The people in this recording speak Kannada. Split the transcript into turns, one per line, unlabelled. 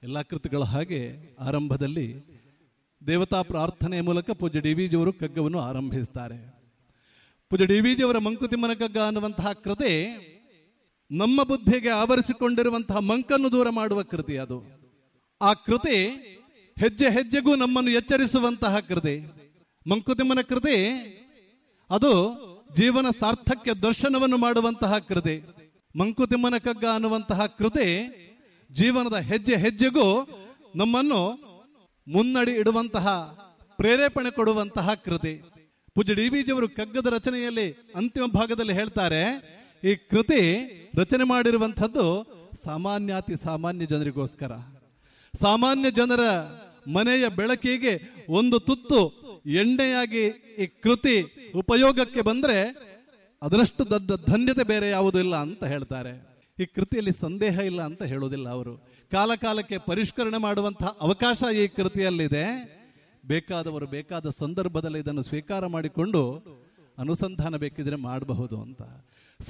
ಎಲ್ಲ ಕೃತಿಗಳ ಹಾಗೆ ಆರಂಭದಲ್ಲಿ ದೇವತಾ ಪ್ರಾರ್ಥನೆಯ ಮೂಲಕ ಪೂಜ್ಯ ಡಿ ವಿ ಜಿಯವರು ಕಗ್ಗವನ್ನು ಆರಂಭಿಸ್ತಾರೆ ಪೂಜ್ಯ ಡಿ ವಿ ಜಿಯವರ ಮಂಕುತಿಮ್ಮನ ಕಗ್ಗ ಅನ್ನುವಂತಹ ಕೃತಿ ನಮ್ಮ ಬುದ್ಧಿಗೆ ಆವರಿಸಿಕೊಂಡಿರುವಂತಹ ಮಂಕನ್ನು ದೂರ ಮಾಡುವ ಕೃತಿ ಅದು ಆ ಕೃತಿ ಹೆಜ್ಜೆ ಹೆಜ್ಜೆಗೂ ನಮ್ಮನ್ನು ಎಚ್ಚರಿಸುವಂತಹ ಕೃತಿ ಮಂಕುತಿಮ್ಮನ ಕೃತಿ ಅದು ಜೀವನ ಸಾರ್ಥಕ್ಯ ದರ್ಶನವನ್ನು ಮಾಡುವಂತಹ ಕೃತಿ ಮಂಕುತಿಮ್ಮನ ಕಗ್ಗ ಅನ್ನುವಂತಹ ಕೃತಿ ಜೀವನದ ಹೆಜ್ಜೆ ಹೆಜ್ಜೆಗೂ ನಮ್ಮನ್ನು ಮುನ್ನಡಿ ಇಡುವಂತಹ ಪ್ರೇರೇಪಣೆ ಕೊಡುವಂತಹ ಕೃತಿ ಪೂಜ್ಯ ಡಿ ವಿ ಜಿಯವರು ಕಗ್ಗದ ರಚನೆಯಲ್ಲಿ ಅಂತಿಮ ಭಾಗದಲ್ಲಿ ಹೇಳ್ತಾರೆ ಈ ಕೃತಿ ರಚನೆ ಮಾಡಿರುವಂಥದ್ದು ಸಾಮಾನ್ಯಾತಿ ಸಾಮಾನ್ಯ ಜನರಿಗೋಸ್ಕರ ಸಾಮಾನ್ಯ ಜನರ ಮನೆಯ ಬೆಳಕಿಗೆ ಒಂದು ತುತ್ತು ಎಣ್ಣೆಯಾಗಿ ಈ ಕೃತಿ ಉಪಯೋಗಕ್ಕೆ ಬಂದ್ರೆ ಅದರಷ್ಟು ದೊಡ್ಡ ಧನ್ಯತೆ ಬೇರೆ ಯಾವುದೂ ಇಲ್ಲ ಅಂತ ಹೇಳ್ತಾರೆ ಈ ಕೃತಿಯಲ್ಲಿ ಸಂದೇಹ ಇಲ್ಲ ಅಂತ ಹೇಳೋದಿಲ್ಲ ಅವರು ಕಾಲ ಕಾಲಕ್ಕೆ ಪರಿಷ್ಕರಣೆ ಮಾಡುವಂತಹ ಅವಕಾಶ ಈ ಕೃತಿಯಲ್ಲಿದೆ ಬೇಕಾದವರು ಬೇಕಾದ ಸಂದರ್ಭದಲ್ಲಿ ಇದನ್ನು ಸ್ವೀಕಾರ ಮಾಡಿಕೊಂಡು ಅನುಸಂಧಾನ ಬೇಕಿದ್ರೆ ಮಾಡಬಹುದು ಅಂತ